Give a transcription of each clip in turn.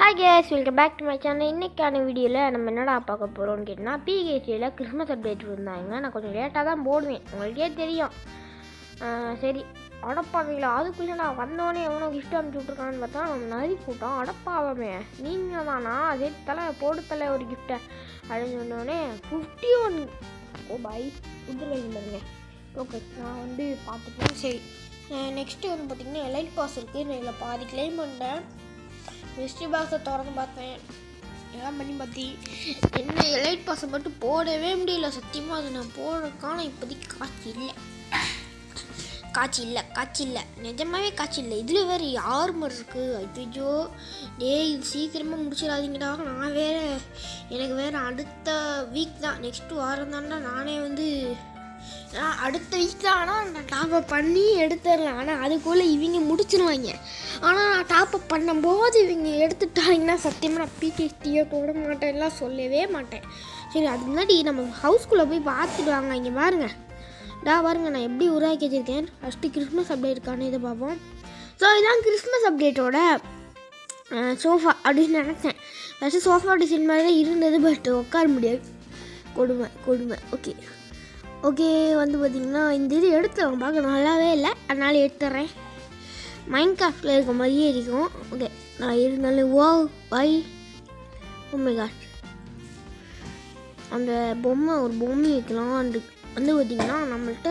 hi guys welcome back to my channel இன்றைக்கான வீடியோவில் நம்ம என்னடா பார்க்க போகிறோம்னு கேட்டிங்கன்னா பிகேசியில் கிறிஸ்மஸ் அப்டேட் இருந்தாங்க நான் கொஞ்சம் லேட்டாக தான் போடுவேன் உங்களுக்கே தெரியும் ஆஹ் சரி அடப்பாவீங்களா அதுக்குள்ளே நான் வந்தோடனே எவனோ கிஃப்ட் அனுப்பிச்சி விட்ருக்கான்னு பார்த்தா நம்ம நரி கூட்டம் அடப்பாவமே நீங்கள் தானா அதே தலை போடு தலை ஒரு கிஃப்ட்டை அப்படின்னு சொன்னோடனே ஃபிஃப்டி ஒன் ஓ பாய் உதிரையில் பாருங்க ஓகே நான் வந்து பார்த்துட்டேன் சரி நெக்ஸ்ட்டு வந்து பார்த்திங்கன்னா எலைட் பாஸ் இருக்குது நான் இதில் பாதி கிளைம் பண்ணிட்டேன் மிஸ்ட்ரி பாக்ஸை திறந்து பார்த்தேன் எல்லாம் பண்ணி பார்த்தி என்ன எலைட் பாஸை மட்டும் போடவே முடியல சத்தியமாக அதை நான் போடுறதுக்கான இப்போதைக்கு காட்சி இல்லை காட்சி இல்லை காட்சி இல்லை நிஜமாவே காட்சி இல்லை இதில் வேறு ஆர்மர் இருக்குது ஐயோ டேய் இது சீக்கிரமாக முடிச்சிடாதீங்கடா நான் வேறு எனக்கு வேறு அடுத்த வீக் தான் நெக்ஸ்ட்டு வாரம் தான்டா நானே வந்து நான் அடுத்த வீக் தான் ஆனால் நான் டாப்அப் பண்ணி எடுத்துடலாம் ஆனால் அதுக்குள்ளே இவங்க முடிச்சிருவாங்க ஆனால் நான் டாப்அப் பண்ணும்போது இவங்க எடுத்துட்டாங்கன்னா சத்தியமாக நான் பிடிஎஸ்டியோ போட மாட்டேன்லாம் சொல்லவே மாட்டேன் சரி அதுக்கு முன்னாடி நம்ம ஹவுஸ்குள்ளே போய் பார்த்துட்டு வாங்க இங்கே பாருங்க டா பாருங்க நான் எப்படி உருவாக்கி வச்சிருக்கேன் ஃபஸ்ட்டு கிறிஸ்மஸ் அப்டேட் இருக்கான்னு இதை பார்ப்போம் ஸோ இதான் கிறிஸ்மஸ் அப்டேட்டோட சோஃபா அப்படின்னு நினச்சேன் ஃபஸ்ட்டு சோஃபா டிசைன் மாதிரி தான் இருந்தது பட் உட்கார முடியாது கொடுமை கொடுமை ஓகே ஓகே வந்து பார்த்திங்கன்னா இந்த இது எடுத்துருவாங்க பார்க்க நல்லாவே இல்லை அதனால் எடுத்துட்றேன் மைண்ட் கிராஃப்டில் இருக்க மாதிரியே இருக்கும் ஓகே நான் இருந்தாலும் ஓ பை உண்மை காட் அந்த பொம்மை ஒரு பொம்மை வைக்கலாம் அந்த வந்து பார்த்திங்கன்னா நம்மள்ட்ட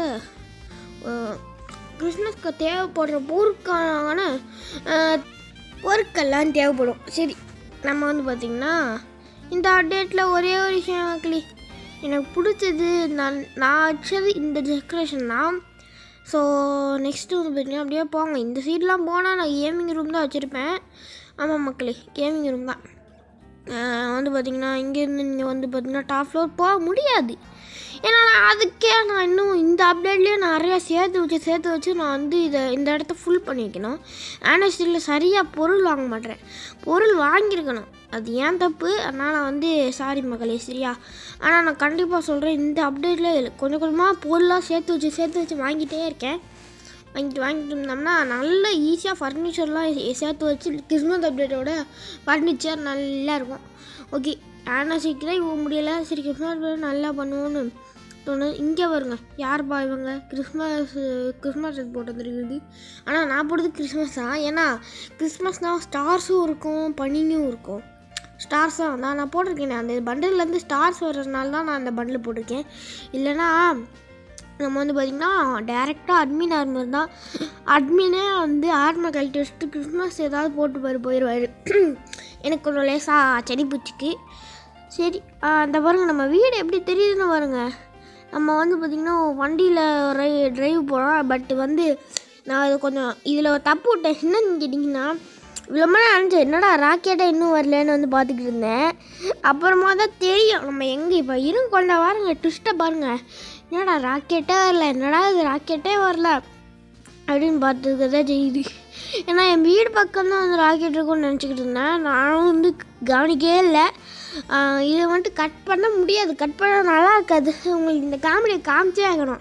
அஹ், கிறிஸ்மஸ்க்கு தேவைப்படுற பொருட்கான அஹ், பொருட்கள்லாம் தேவைப்படும் சரி நம்ம வந்து பார்த்திங்கன்னா இந்த அப்டேட்டில் ஒரே ஒரு விஷயம் மக்களே எனக்கு பிடிச்சது நான் நான் வச்சது இந்த டெக்கரேஷன் தான் ஸோ நெக்ஸ்ட்டு வந்து பார்த்தீங்கன்னா அப்படியே போங்க இந்த சைட்லாம் போனால் நான் கேமிங் ரூம் தான் வச்சுருப்பேன் ஆமாம் மக்களே கேமிங் ரூம் தான் ஆஹ் வந்து பார்த்திங்கன்னா இங்கேருந்து நீங்கள் வந்து பார்த்திங்கன்னா டாப் ஃப்ளோர் போக முடியாது ஏன்னா நான் அதுக்கே நான் இன்னும் இந்த அப்டேட்லேயே நிறையா சேர்த்து வச்சு சேர்த்து வச்சு நான் வந்து இதை இந்த இடத்த ஃபுல் பண்ணி வைக்கணும் ஆனிவர்சரியில் சரியாக பொருள் வாங்க மாட்டேறேன் பொருள் வாங்கியிருக்கணும் அது ஏன் தப்பு அதனால் நான் வந்து சாரி மகளே சரியா ஆனால் நான் கண்டிப்பாக சொல்கிறேன் இந்த அப்டேட்டில் கொஞ்சம் கொஞ்சமாக பொருளாக சேர்த்து வச்சு சேர்த்து வச்சு வாங்கிட்டே இருக்கேன் வாங்கிட்டு வாங்கிட்டு இருந்தோம்னா நல்ல ஈஸியாக ஃபர்னிச்சர்லாம் சேர்த்து வச்சு கிறிஸ்மஸ் அப்டேட்டோட ஃபர்னிச்சர் நல்லா இருக்கும் ஓகே ஆனால் சீக்கிரம் இவங்க முடியல சரி கிறிஸ்மஸ் update நல்லா பண்ணுவோன்னு தோணுது இங்கே வருங்க யார்ப்பா இவங்க கிறிஸ்மஸ் கிறிஸ்மஸ் போட்டு வந்துருக்குது ஆனால் நான் போட்டது கிறிஸ்மஸ் தான் ஏன்னா கிறிஸ்மஸ்னால் ஸ்டார்ஸும் இருக்கும் பனியும் இருக்கும் ஸ்டார்ஸ் தான் நான் நான் போட்டிருக்கேனே அந்த பண்டில்லேருந்து ஸ்டார்ஸ் வர்றதுனால தான் நான் அந்த பண்டில் போட்டிருக்கேன் இல்லைன்னா நம்ம வந்து பார்த்திங்கன்னா டேரெக்டாக அட்மின் ஆர்மர் தான் அட்மினே வந்து ஆர்மர் கழட்டி வச்சுட்டு கிறிஸ்மஸ் ஏதாவது போட்டு போய் போயிடுவார் எனக்கு கொஞ்சம் லேசாக செடி பூச்சிக்கு சரி ஆ, அந்த பாருங்க நம்ம வீடு எப்படி தெரியுதுன்னு பாருங்க நம்ம வந்து பார்த்திங்கன்னா வண்டியில் ரை டிரைவ் போகிறோம் பட் வந்து நான் இது கொஞ்சம் இதில் ஒரு தப்பு விட்டேன் என்னன்னு கேட்டிங்கன்னா இவ்வளோ நினச்சேன் என்னடா ராக்கெட்டை இன்னும் வரலன்னு வந்து பார்த்துக்கிட்டு இருந்தேன் அப்புறமா தான் தெரியும் நம்ம எங்கே இப்போ இருங்க கொண்ட வாருங்க ட்விஸ்ட்டை பாருங்க என்னடா ராக்கெட்டே வரல என்னடா இது ராக்கெட்டே வரல அப்படின்னு பார்த்துக்க தான் செய்யுது ஏன்னா என் வீடு பக்கம் தான் வந்து ராக்கெட் இருக்கும்னு நினச்சிக்கிட்டு இருந்தேன் நானும் வந்து கவனிக்கவே இல்லை ஆஹ் இதை வந்துட்டு கட் பண்ண முடியாது கட் பண்ண நல்லா இருக்காது உங்களுக்கு இந்த காமெடியை காமிச்சே ஆகணும்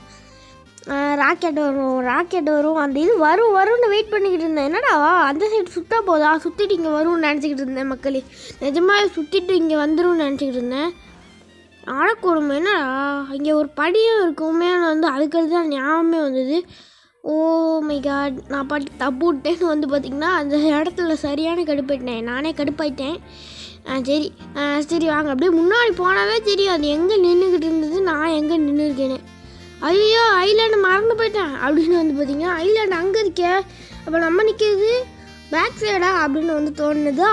ராக்கெட் வரும் ராக்கெட் வரும் அந்த இது வரும் வரும்னு வெயிட் பண்ணிக்கிட்டு இருந்தேன் என்னடா அந்த சைடு சுத்த போதா சுற்றிட்டு இங்கே வரும்னு நினச்சிக்கிட்டு இருந்தேன் மக்களே நிஜமாக சுற்றிட்டு இங்கே வந்துரும்னு நினச்சிக்கிட்டு இருந்தேன் ஆழக்கூடும் என்னடா இங்கே ஒரு படியும் இருக்குமே வந்து அதுக்கடுத்து தான் ஞாபகமே வந்தது ஓ மை காட் நான் பாட்டு தப்பு விட்டேன்னு வந்து பார்த்திங்கன்னா அந்த இடத்துல சரியான கடுப்பாயிட்டேன் நானே கடுப்பாயிட்டேன் ஆ சரி ஆ, சரி வாங்க அப்படியே முன்னாடி போனாவே தெரியும் அது எங்கே நின்றுக்கிட்டு இருந்தது நான் எங்கே நின்று இருக்கேன்னு ஐயோ ஐலாண்டு மறந்து போயிட்டேன் அப்படின்னு வந்து பார்த்தீங்கன்னா ஐலாண்டு அங்கே இருக்கே அப்போ நம்ம நிற்கிறது பேக் சைடா அப்படின்னு வந்து தோணுதா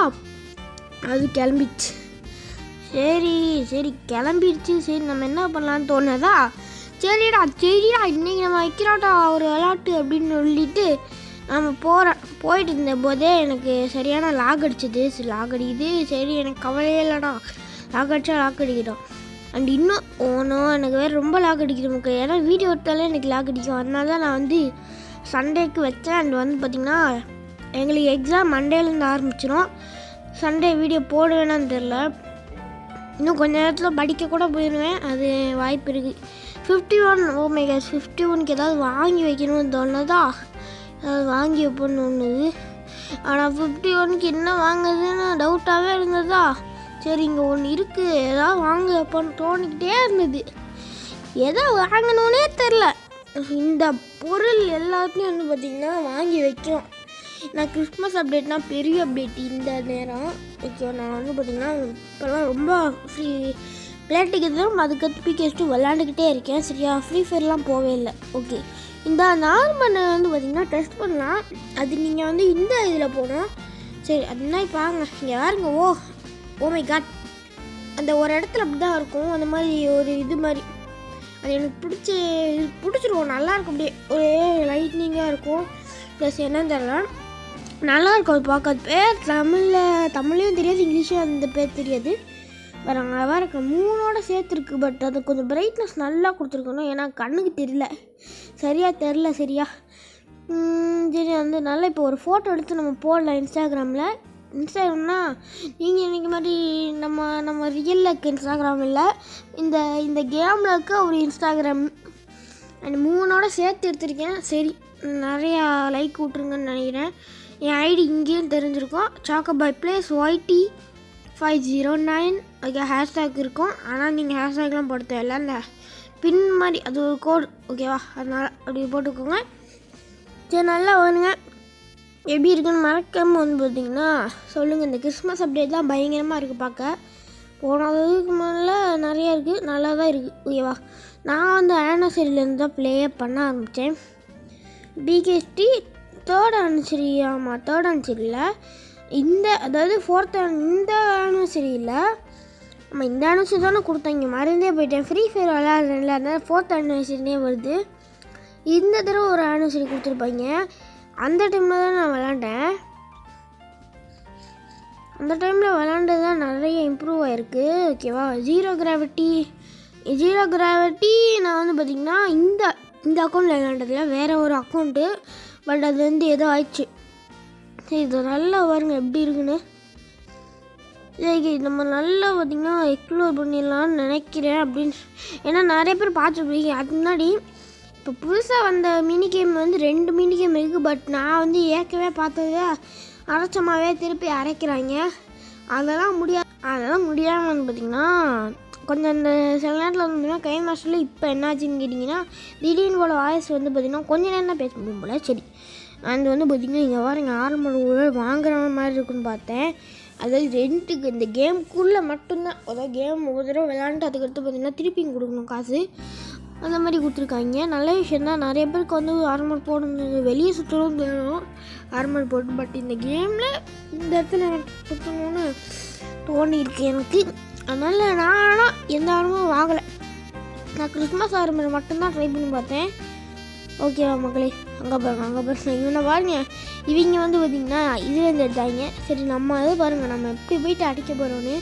அது கிளம்பிச்சு சரி சரி கிளம்பிடுச்சு சரி நம்ம என்ன பண்ணலான்னு தோணுதா சரிடா சரிடா இன்னைக்கு நம்ம வைக்கிறோம்டா ஒரு விளாட்டு அப்படின்னு சொல்லிட்டு நம்ம போகிறோம் போயிட்டு இருந்த போதே எனக்கு சரியான லாக் அடிச்சது சரி லாக் அடிக்குது சரி எனக்கு கவலையே இல்லைடா லாக் அடிச்சா லாக் அடிக்கிட்டோம் அண்ட் இன்னும் ஓனும் எனக்கு வேறு ரொம்ப லாக் அடிக்குது மக்கள் ஏன்னா வீடியோ எடுத்தாலே எனக்கு லாக் அடிக்கும் அதனால தான் நான் வந்து சண்டேக்கு வச்சேன் அண்ட் வந்து பார்த்திங்கன்னா எங்களுக்கு எக்ஸாம் மண்டேலேருந்து ஆரம்பிச்சிடும் சண்டே வீடியோ போடுவேனான்னு தெரில இன்னும் கொஞ்ச நேரத்தில் படிக்க கூட போயிடுவேன் அது வாய்ப்பு இருக்குது fifty one oh my gosh fifty ஒனுக்கு ஏதாவது வாங்கி வைக்கணும்னு தோணுதா ஏதாவது வாங்கி வைப்போம்னு தோணுது ஆனால் ஃபிஃப்டி ஒன்க்கு என்ன வாங்குறதுன்னு டவுட்டாகவே இருந்ததா சரி இங்கே ஒன்று இருக்குது ஏதாவது வாங்க அப்போன்னு தோணிக்கிட்டே இருந்தது எதை வாங்கணுன்னே தெரில இந்த பொருள் எல்லாத்தையும் வந்து பார்த்திங்கன்னா வாங்கி வைக்கும் நான் கிறிஸ்மஸ் அப்டேட்னா பெரிய அப்டேட் இந்த நேரம் ஓகே நான் வந்து பார்த்திங்கன்னா இப்போல்லாம் ரொம்ப ஃப்ரீ விளையாட்டுக்கிறதும் அதுக்கடுத்து பிகேஸ்ட்டு விளாண்டுக்கிட்டே இருக்கேன் சரியா ஃப்ரீ ஃபயர்லாம் போவே இல்லை ஓகே இந்த நார்மனை வந்து பார்த்திங்கன்னா டெஸ்ட் பண்ணலாம் அது நீங்கள் வந்து இந்த இதில் போகணும் சரி அதுனா இப்போ வாங்க இங்கே பாருங்க ஓ ஓ மை காட் அந்த ஒரு இடத்துல அப்படி தான் இருக்கும் அந்த மாதிரி ஒரு இது மாதிரி அது எனக்கு பிடிச்ச இது பிடிச்சிருக்கும் நல்லா இருக்கும் அப்படியே ஒரே லைட்னிங்காக இருக்கும் ப்ளஸ் என்னன்னு தெரியல நல்லா இருக்கும் அது பார்க்க பேர் தமிழில் தமிழ்லையும் தெரியாது இங்கிலீஷும் அந்த பேர் தெரியாது வேறு அங்கே வேறு இருக்க மூணோட சேர்த்துருக்கு பட் அது கொஞ்சம் பிரைட்னஸ் நல்லா கொடுத்துருக்கணும் ஏன்னா கண்ணுக்கு தெரியல சரியாக தெரில சரியா உம், சரி வந்து நல்லா இப்போ ஒரு ஃபோட்டோ எடுத்து நம்ம போடலாம் இன்ஸ்டாகிராமில் இன்ஸ்டாகிராம்னா நீங்கள் இன்றைக்கி மாதிரி நம்ம நம்ம ரியலில் இருக்க இன்ஸ்டாகிராம் இல்லை இந்த இந்த கேமில் இருக்க ஒரு இன்ஸ்டாகிராம் அண்ட் மூணோட சேர்த்து எடுத்திருக்கேன் சரி நிறையா லைக் விட்ருங்கன்னு நினைக்கிறேன் என் ஐடி இங்கேயும் தெரிஞ்சிருக்கும் chocoboy plays YT five zero nine okay hashtag இருக்கும் ஆனால் நீங்கள் ஹேஷ்டேக்லாம் போட தேவையில்ல அந்த பின் மாதிரி அது ஒரு கோடு ஓகேவா அதனால் அப்படி போட்டுக்கோங்க சரி நல்லா வருங்க எப்படி இருக்குன்னு மறக்காம வந்து பார்த்தீங்கன்னா சொல்லுங்கள் இந்த கிறிஸ்மஸ் அப்டேட் தான் பயங்கரமாக இருக்குது பார்க்க போனதுக்கு முதல்ல நிறைய இருக்குது நல்லா தான் இருக்குது ஓகேவா நான் வந்து ஆனிவர்சரியிலேருந்து தான் ப்ளே பண்ண ஆரம்பித்தேன் பிகேஸ்டி தேர்ட் ஆனிவர்சரி ஆமாம் தேர்ட் ஆனிவர்சரியில் இந்த அதாவது ஃபோர்த் இந்த ஆனிவர்சரியில் ஆமாம் இந்த ஆனிவர்சரி தானே கொடுத்தாங்க மறந்தே போயிட்டேன் ஃப்ரீ ஃபயர் விளையாடுறேன்ல அதனால் ஃபோர்த் ஆனிவர்சரினே வருது இந்த தடவை ஒரு ஆனிவர்சரி கொடுத்துருப்பாங்க அந்த டைமில் தான் நான் விளாண்டேன் அந்த டைமில் விளாண்டது தான் நிறைய இம்ப்ரூவ் ஆகிருக்கு ஓகேவா ஜீரோ கிராவிட்டி ஜீரோ கிராவிட்டி நான் வந்து பார்த்திங்கன்னா இந்த இந்த அக்கௌண்ட்டில் விளாண்டதில்ல வேறு ஒரு அக்கௌண்ட்டு பட் அது வந்து ஏதோ ஆயிடுச்சு சரி இது நல்லா பாருங்க எப்படி இருக்குன்னு சரி நம்ம நல்லா பார்த்திங்கன்னா எக்ஸ்ப்ளோர் பண்ணிடலாம்னு நினைக்கிறேன் அப்படின்னு ஏன்னா நிறைய பேர் பார்த்துருப்பீங்க அதுக்கு முன்னாடி இப்போ புதுசாக வந்த மினி கேம் வந்து ரெண்டு மினி கேம் இருக்குது பட் நான் வந்து ஏற்கனவே பார்த்தது அரைச்சமாவே திருப்பி அரைக்கிறாங்க அதெல்லாம் முடியாது அதெல்லாம் முடியாமல் வந்து பார்த்திங்கன்னா கொஞ்சம் இந்த சில நேரத்தில் வந்து பார்த்தீங்கன்னா கை மாஸ்டரில் இப்போ என்னாச்சுன்னு கேட்டிங்கன்னா திடீர்னு போல வாய்ஸ் வந்து பார்த்திங்கன்னா கொஞ்ச நேரம் தான் பேச முடியும் போல் சரி அது வந்து பார்த்திங்கன்னா இங்கே பாருங்க ஆரம்ப வாங்குற மாதிரி இருக்குன்னு பார்த்தேன் அதாவது ரெண்ட்டுக்கு இந்த கேமுக்குள்ளே மட்டும்தான் அதாவது கேம் ஒரு தடவை விளாண்டு அதுக்கடுத்து பார்த்திங்கன்னா திருப்பியும் கொடுக்கணும் காசு அந்த மாதிரி கொடுத்துருக்காங்க நல்ல விஷயம் தான் நிறைய பேருக்கு வந்து ஆர்மர் போடணும் வெளியே சுற்றணும் வேணும் ஆர்மர் போட்டு பட் இந்த கேமில் இந்த இடத்துல எனக்கு சுற்றணும்னு தோணியிருக்கு எனக்கு அதனால் நான் ஆனால் எந்த ஆர்மரும் வாங்கலை நான் கிறிஸ்மஸ் ஆர்மர் மட்டும்தான் ட்ரை பண்ணி பார்த்தேன் ஓகேவா மக்களே அங்கே பாருங்க அங்கே பாருங்க இவனை பாருங்க இவங்க வந்து பார்த்திங்கன்னா இதுலேருந்து எடுத்தாங்க சரி நம்ம அதை பாருங்க நம்ம எப்படி போயிட்டு அடிக்க போகிறோன்னு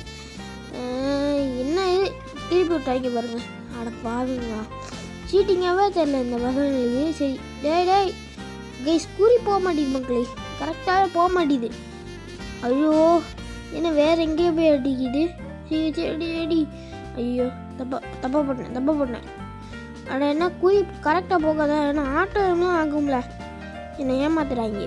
என்ன இது திருப்பி விட்டு அடிக்க பாருங்க அட பாருங்க சீட்டிங்காகவே தெரில இந்த பசங்களுக்கு சரி டேய் டேய் கைஸ் கூறி போக மாட்டேங்குது மக்களே கரெக்டாகவே போக மாட்டேங்குது ஐயோ என்ன வேற எங்கேயோ போய் அடிக்குது சரி சரி அடி ஐயோ தப்பா தப்பா பண்ணேன் தப்பா பண்ணேன் அட என்ன குறி கரெக்டாக போகாத ஏன்னா ஆட்டோலாம் ஆகும்ல என்னை ஏமாத்துறாங்க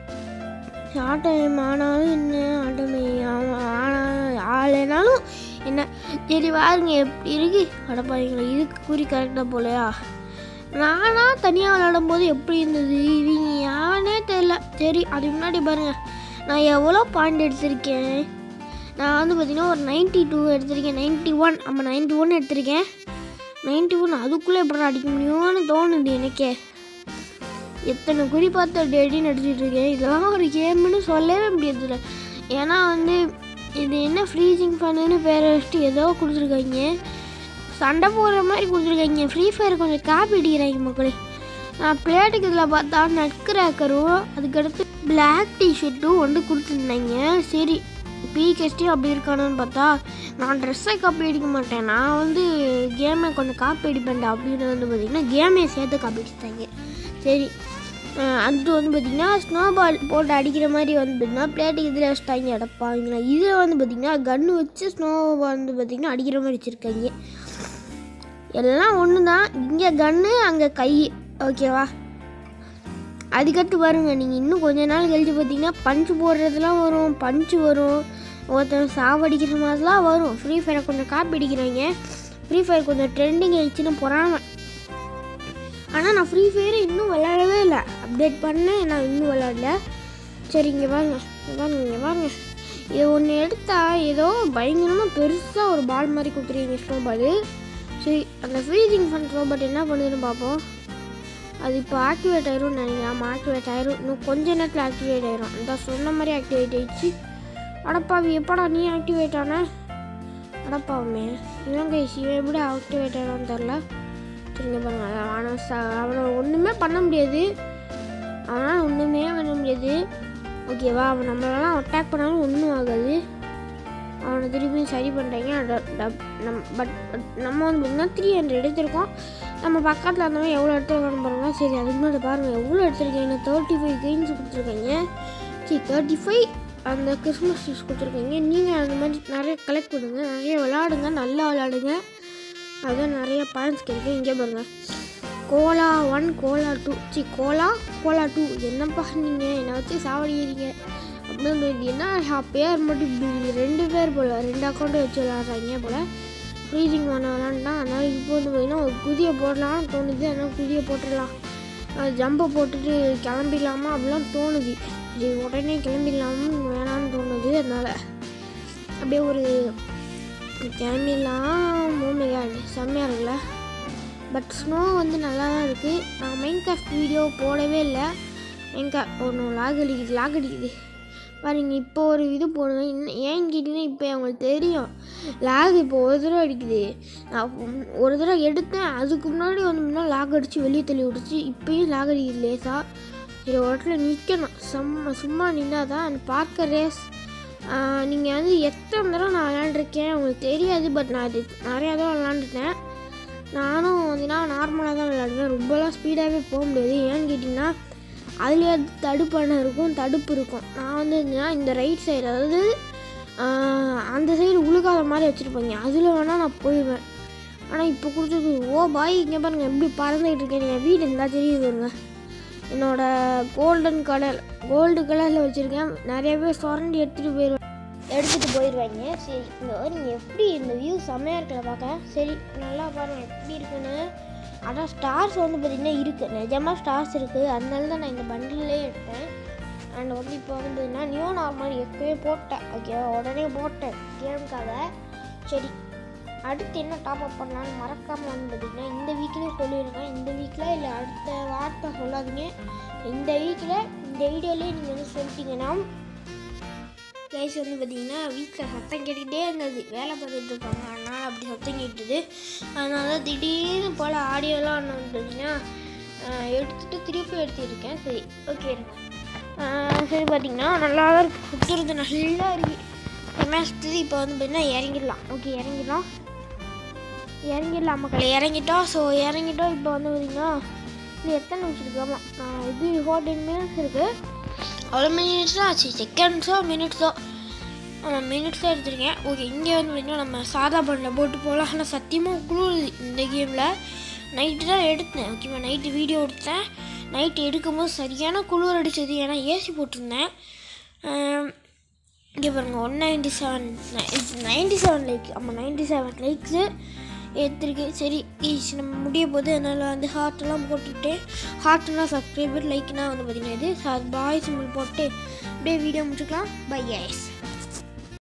ஆட்டம் ஆனாலும் என்ன ஆட்டமே ஆனாலும் ஆளைனாலும் என்ன சரி பாருங்க எப்படி இருக்கு அடப்பாருங்களா இதுக்கு குறி கரெக்டாக போலையா நானா தனியாக விளையாடும் போது எப்படி இருந்தது இவங்க யானே தெரில சரி அதுக்கு முன்னாடி பாருங்க நான் எவ்வளோ பாயிண்ட் எடுத்திருக்கேன் நான் வந்து பார்த்தீங்கன்னா ஒரு நைன்ட்டி டூ எடுத்திருக்கேன் நைன்ட்டி ஒன் ஆமாம் நைன்ட்டி ஒன் எடுத்திருக்கேன் நைன்ட்டி ஒன் அதுக்குள்ளே எப்படி அடிக்க முடியும்னு தோணுது எனக்கே எத்தனை குறி பார்த்து அடி அடின்னு அடிச்சிட்டு இருக்கேன் இதெல்லாம் ஒரு கேம்னு சொல்லவே முடியாதுல ஏன்னா வந்து இது என்ன ஃப்ரீசிங் ஃபனுன்னு பேரை வச்சுட்டு ஏதோ கொடுத்துருக்காங்க சண்டை போடுற மாதிரி கொடுத்துருக்காங்க ஃப்ரீ ஃபயர் கொஞ்சம் காப்பி அடிக்கிறாங்க மக்களே நான் பிளேட்டுக்கு இதில் பார்த்தா நட்கிராக்கரும் அதுக்கடுத்து பிளாக் டிஷர்ட்டும் வந்து கொடுத்துருந்தாங்க சரி பிகெஸ்டியும் அப்படி இருக்கானுன்னு பார்த்தா நான் ட்ரெஸ்ஸை காப்பி அடிக்க மாட்டேன் நான் வந்து கேமை கொஞ்சம் காப்பி அடிப்பேன்டா அப்படின்னு வந்து பார்த்திங்கன்னா கேமையை சேர்த்து காப்பி அடிச்சிட்டாங்க சரி அஹ் அது வந்து பார்த்திங்கன்னா ஸ்னோ பால் போட்டு அடிக்கிற மாதிரி வந்து பார்த்திங்கன்னா பிளேட்டுக்கு இதில் வச்சுட்டாங்க அடப்பாங்களா இதில் வந்து பார்த்திங்கன்னா கன்று வச்சு ஸ்னோ பால் வந்து பார்த்திங்கன்னா அடிக்கிற மாதிரி வச்சுருக்காங்க எல்லாம் ஒன்று தான் இங்கே கன்று அங்கே கை ஓகேவா அதுக்கடுத்து பாருங்க நீங்கள் இன்னும் கொஞ்ச நாள் கழிச்சு பார்த்தீங்கன்னா பஞ்சு போடுறதுலாம் வரும் பஞ்சு வரும் ஒருத்தன் சாவடிக்கிற மாதிரிலாம் வரும் ஃப்ரீ ஃபயரை கொஞ்சம் காப்பி அடிக்கிறாங்க ஃப்ரீ ஃபயர் கொஞ்சம் ட்ரெண்டிங் ஆயிடுச்சுன்னு பொறாம ஆனால் நான் ஃப்ரீ ஃபயரை இன்னும் விளையாடவே இல்லை அப்டேட் பண்ணேன் நான் இன்னும் விளையாடல சரி இங்கே வாங்க இங்க வாங்க இங்கே வாங்க இது ஒன்று எடுத்தா ஏதோ பயங்கரமாக பெருசாக ஒரு பால் மாதிரி கொடுத்துருவீங்க ஸ்னோ பால் சரி அந்த ஃப்ரீசிங் ஃபன் ரோபோட் என்ன பண்ணுதுன்னு பார்ப்போம் அது இப்போ ஆக்டிவேட் ஆயிரும்னு நினைக்கிறேன் ஆமாம் ஆக்டிவேட் ஆயிரும் இன்னும் கொஞ்ச நேரத்தில் ஆக்டிவேட் ஆயிரும் அந்த சொன்ன மாதிரி ஆக்டிவேட் ஆயிடுச்சு அடப்பாவி எப்படா நீ ஆக்டிவேட் ஆன அடப்பாவுமே இலங்கை இவன் எப்படி ஆக்டிவேட் ஆனான்னு தெரில சரிங்க பாருங்க அவனை ச அவனை ஒன்றுமே பண்ண முடியாது அவனால் ஒன்றுமே பண்ண முடியாது ஓகேவா அவன் நம்மளெல்லாம் அட்டாக் பண்ணாலும் ஒன்றும் ஆகாது அவனை திருப்பியும் சரி பண்ணுறாங்க நம் பட் நம்ம வந்து பார்த்தீங்கன்னா த்ரீ ஹண்ட்ரட் எடுத்திருக்கோம் நம்ம பக்கத்தில் அந்த மாதிரி எவ்வளோ எடுத்துருக்கான்னு பாருங்கள் சரி அதுக்கு முன்னாடி பாருங்கள் எவ்வளோ எடுத்திருக்கீங்க தேர்ட்டி ஃபைவ் கெயின்ஸ் கொடுத்துருக்கீங்க சரி தேர்ட்டி ஃபைவ் அந்த கிறிஸ்மஸ் ட்ரீஸ் கொடுத்துருக்கீங்க நீங்கள் அந்த மாதிரி நிறைய கலெக்ட் பண்ணுங்க நிறைய விளாடுங்க நல்லா விளாடுங்க அதுதான் நிறைய பாயிண்ட்ஸ் கிடைக்கும் இங்கே பாருங்க cola one cola two C cola cola two என்னப்பா நீங்கள் என்னை வச்சு சாவடிக்கிறீங்க அப்படின்னு என்ன பேர் மட்டும் இப்படி ரெண்டு பேர் போல் ரெண்டு அக்கௌண்ட்டை வச்சு விளாட்றாங்க போல் ஃப்ரீசிங் பண்ண விளாண்டா அதனால் இப்போ வந்து பார்த்திங்கன்னா ஒரு குதியை போடலாம்னு தோணுது அதனால் குதியை போட்டுடலாம் ஜம்பை போட்டுட்டு கிளம்பிடலாமா அப்படிலாம் தோணுது இது உடனே கிளம்பிடலாம்னு வேணாம்னு தோணுது அதனால் அப்படியே ஒரு கிளம்பிடலாம் மூமெண்ட் செம்மையாக இருக்குல்ல பட் ஸ்னோ வந்து நல்லா தான் இருக்குது நான் மைண்ட் கிராஃப்ட் வீடியோ போடவே இல்லை மைண்ட் கிராஃப்ட் ஒன்று லாக் அடிக்குது லாக் அடிக்குது பாருங்க இப்போ ஒரு இது போடுவேன் இன்னும் ஏன்னு கேட்டிங்கன்னா இப்போ அவங்களுக்கு தெரியும் லாக் இப்போ ஒரு தடவை அடிக்குது நான் உம் ஒரு தடவை எடுத்தேன் அதுக்கு முன்னாடி வந்து முன்னாடி லாக் அடித்து வெளியே தள்ளி விட்டுச்சு இப்போயும் லாக் அடிக்குது லேசாக சரி ஒரு இடத்துல நிற்கணும் சும்மா சும்மா நின்னா தான் அந்த பார்க்க ரேஸ் நீங்கள் வந்து எத்தனை தடவை நான் விளாண்டுருக்கேன் உங்களுக்கு தெரியாது பட் நான் இது நிறையா தடவை விளாண்டுட்டேன் நானும் வந்துன்னா நார்மலாக தான் விளையாடுவேன் ரொம்பலாம் ஸ்பீடாகவே போக முடியாது ஏன்னு கேட்டிங்கன்னா அதுலேயே தடுப்பான இருக்கும் தடுப்பு இருக்கும் நான் வந்து என்னன்னா இந்த ரைட் சைடு அதாவது ஆஹ், அந்த சைடு உழுகாத மாதிரி வச்சுருப்பாங்க அதில் வேணால் நான் போயிடுவேன் ஆனால் இப்போ கொடுத்துருக்கு ஓ பாய் இங்கே பாருங்க எப்படி பறந்துக்கிட்டு இருக்கேன் என் வீடு இருந்தால் தெரியுது பாருங்க என்னோட கோல்டன் கலர் கோல்டு கலரில் வச்சுருக்கேன் நிறைய பேர் சுரண்டி எடுத்துகிட்டு போயிடுவேன் எடுத்துகிட்டு போயிடுவாங்க சரி இந்த நீங்கள் எப்படி இந்த வியூ செம்மையாக இருக்கல பார்க்க சரி நல்லா பாருங்கள் எப்படி இருக்குன்னு ஆனால் ஸ்டார்ஸ் வந்து பார்த்திங்கன்னா இருக்குது நிஜமாக ஸ்டார்ஸ் இருக்குது அதனால தான் நான் இந்த பண்டிலே எடுத்தேன் அண்ட் வந்து இப்போ வந்து பார்த்தீங்கன்னா நியூ நார்மல் எப்பவே போட்டேன் ஓகேவா உடனே போட்டேன் கேமுக்காக சரி அடுத்து என்ன டாப் அப் பண்ணலான்னு மறக்காமல் வந்து பார்த்தீங்கன்னா இந்த வீக்லேயே சொல்லியிருக்கேன் இந்த வீக்கில் இல்லை அடுத்த வார்த்தை சொல்லாதீங்க இந்த வீக்கில் இந்த வீடியோலேயே நீங்கள் வந்து சொல்லிட்டீங்கன்னா கைஸ் வந்து பார்த்தீங்கன்னா வீட்டில் சத்தம் கேட்டுக்கிட்டே இருந்தது வேலை பார்த்துட்டு இருப்பாங்க அதனால் அப்படி சத்தம் கேட்டுது அதனால திடீர்னு போல் ஆடியோலாம் என்ன வந்து பார்த்தீங்கன்னா ஆஹ் எடுத்துட்டு திருப்பி எடுத்துருக்கேன் சரி ஓகே சரி பார்த்தீங்கன்னா நல்லா தான் இருக்கு சுற்றுறது நல்லா இருக்கு செமஸ்டர் இப்போ வந்து பார்த்தீங்கன்னா இறங்கிடலாம் ஓகே இறங்கிடலாம் இறங்கிடலாம் மக்கள் இறங்கிட்டோம் ஸோ இறங்கிட்டோம் இப்போ வந்து பார்த்தீங்கன்னா இது எத்தனை நிமிஷம் இருக்கு ஆமாம் நான் இது ஃபோர்டீன் மினிட்ஸ் இருக்குது அவ்வளோ மினிட்ஸோ ஆச்சு செகண்ட்ஸோ மினிட்ஸோ ஆமாம் மினிட்ஸ் தான் எடுத்திருக்கேன் ஓகே இங்கே வந்து பார்த்தீங்கன்னா நம்ம சாதா பண்ணில் போட்டு போகலாம் ஆனால் சத்தியமாக குளிருது இந்த கேமில் நைட்டு தான் எடுத்தேன் ஓகேவா நைட்டு வீடியோ எடுத்தேன் நைட்டு எடுக்கும்போது சரியான குளிர் அடிச்சது ஏன்னா ஏசி போட்டிருந்தேன் ஆம், இங்கே பாருங்கள் one ninety seven ninety seven like ஆமாம் நைன்டி செவன் லைக்ஸு எடுத்திருக்கு சரி ஈஸ் நம்ம முடிய போது அதனால் வந்து ஹார்ட்டெல்லாம் போட்டுட்டு ஹார்ட்னா சப்ஸ்கிரைபர் லைக்னா வந்து பார்த்தீங்கன்னா இது பாய் சிம்பிள் போட்டு அப்படியே வீடியோ முடிச்சுக்கலாம் பை எஸ்